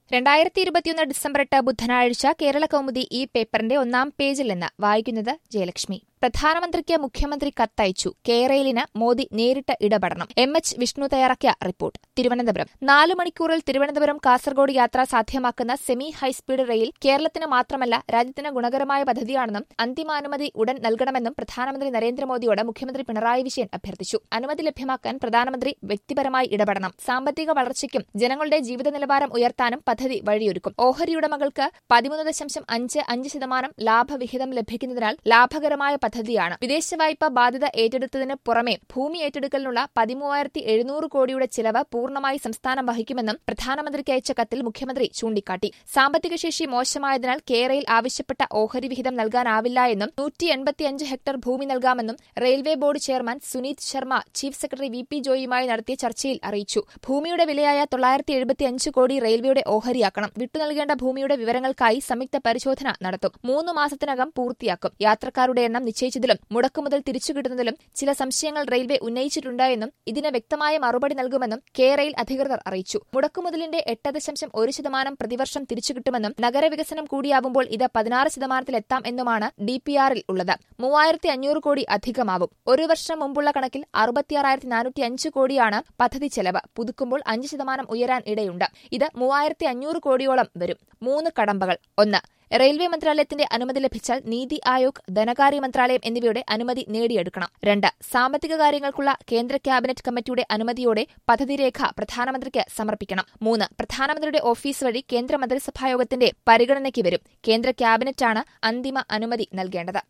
രണ്ടായിരത്തി ഇരുപത്തിയൊന്ന് ഡിസംബർ എട്ട് ബുധനാഴ്ച കേരള കൗമുദി ഈ പേപ്പറിന്റെ ഒന്നാം പേജിൽ നിന്ന് വായിക്കുന്നത് ജയലക്ഷ്മി പ്രധാനമന്ത്രിക്ക് മുഖ്യമന്ത്രി കത്തയച്ചു കേരളിന് മോദി നേരിട്ട് ഇടപെടണം എം എച്ച് വിഷ്ണു തയ്യാറാക്കിയ റിപ്പോർട്ട് തിരുവനന്തപുരം നാലു മണിക്കൂറിൽ തിരുവനന്തപുരം കാസർഗോഡ് യാത്ര സാധ്യമാക്കുന്ന സെമി ഹൈസ്പീഡ് റെയിൽ കേരളത്തിന് മാത്രമല്ല രാജ്യത്തിന് ഗുണകരമായ പദ്ധതിയാണെന്നും അന്തിമാനുമതി ഉടൻ നൽകണമെന്നും പ്രധാനമന്ത്രി നരേന്ദ്രമോദിയോട് മുഖ്യമന്ത്രി പിണറായി വിജയൻ അഭ്യർത്ഥിച്ചു അനുമതി ലഭ്യമാക്കാൻ പ്രധാനമന്ത്രി വ്യക്തിപരമായി ഇടപെടണം സാമ്പത്തിക വളർച്ചയ്ക്കും ജനങ്ങളുടെ ജീവിത നിലവാരം ഉയർത്താനും പദ്ധതി വഴിയൊരുക്കും ഓഹരിയുടമകൾക്ക് പതിമൂന്ന് ദശാംശം അഞ്ച് അഞ്ച് ശതമാനം ലാഭവിഹിതം ലഭിക്കുന്നതിനാൽ ലാഭകരമായ പദ്ധതിയാണ് വിദേശ വായ്പ ബാധ്യത ഏറ്റെടുത്തതിന് പുറമെ ഭൂമി ഏറ്റെടുക്കലിനുള്ള പതിമൂവായിരത്തി എഴുന്നൂറ് കോടിയുടെ ചിലവ് പൂർണ്ണമായി സംസ്ഥാനം വഹിക്കുമെന്നും പ്രധാനമന്ത്രിക്ക് അയച്ച കത്തിൽ മുഖ്യമന്ത്രി ചൂണ്ടിക്കാട്ടി സാമ്പത്തിക ശേഷി മോശമായതിനാൽ കേരയിൽ ആവശ്യപ്പെട്ട ഓഹരി വിഹിതം നൽകാനാവില്ല എന്നും നൂറ്റി എൺപത്തിയഞ്ച് ഹെക്ടർ ഭൂമി നൽകാമെന്നും railway board chairman Suneet Sharma chief secretary V P ജോയിയുമായി നടത്തിയ ചർച്ചയിൽ അറിയിച്ചു ഭൂമിയുടെ വിലയായ തൊള്ളായിരത്തി എഴുപത്തിയഞ്ച് കോടി റെയിൽവേയുടെ ഓഹരിയാക്കണം വിട്ടുനൽകേണ്ട ഭൂമിയുടെ വിവരങ്ങൾക്കായി സംയുക്ത പരിശോധന നടത്തും മൂന്ന് മാസത്തിനകം പൂർത്തിയാക്കും യാത്രക്കാരുടെ എണ്ണം നിശ്ചയിച്ചതിലും മുടക്കുമുതൽ തിരിച്ചുകിട്ടുന്നതിലും ചില സംശയങ്ങൾ റെയിൽവേ ഉന്നയിച്ചിട്ടുണ്ടായെന്നും ഇതിന് വ്യക്തമായ മറുപടി നൽകുമെന്നും കെ റെയിൽ അധികൃതർ അറിയിച്ചു മുടക്കുമുതലിന്റെ എട്ട് ദശാംശം ഒരു ശതമാനം പ്രതിവർഷം തിരിച്ചുകിട്ടുമെന്നും നഗരവികസനം കൂടിയാവുമ്പോൾ ഇത് പതിനാറ് ശതമാനത്തിലെത്താം എന്നുമാണ് ഡി പി ആറിൽ ഉള്ളത് മൂവായിരത്തി അഞ്ഞൂറ് കോടി അധികമാവും ഒരു വർഷം മുമ്പുള്ള കണക്കിൽ അറുപത്തിയാറായിരത്തി നാനൂറ്റി അഞ്ച് കോടിയാണ് പദ്ധതി ചെലവ് പുതുക്കുമ്പോൾ അഞ്ച് ശതമാനം ഉയരാൻ ഇടയുണ്ട് ഇത് മൂവായിരത്തി അഞ്ഞൂറ് കോടിയോളം വരും മൂന്ന് കടമ്പകൾ ഒന്ന് റെയിൽവേ മന്ത്രാലയത്തിന്റെ അനുമതി ലഭിച്ചാൽ നീതി ആയോഗ് ധനകാര്യ മന്ത്രാലയം എന്നിവയുടെ അനുമതി നേടിയെടുക്കണം രണ്ട് സാമ്പത്തിക കാര്യങ്ങൾക്കുള്ള കേന്ദ്ര ക്യാബിനറ്റ് കമ്മിറ്റിയുടെ അനുമതിയോടെ പദ്ധതിരേഖ പ്രധാനമന്ത്രിക്ക് സമർപ്പിക്കണം മൂന്ന് പ്രധാനമന്ത്രിയുടെ ഓഫീസ് വഴി കേന്ദ്ര മന്ത്രിസഭായോഗത്തിന്റെ പരിഗണനയ്ക്ക് വരും കേന്ദ്ര ക്യാബിനറ്റാണ് അന്തിമ അനുമതി നൽകേണ്ടത്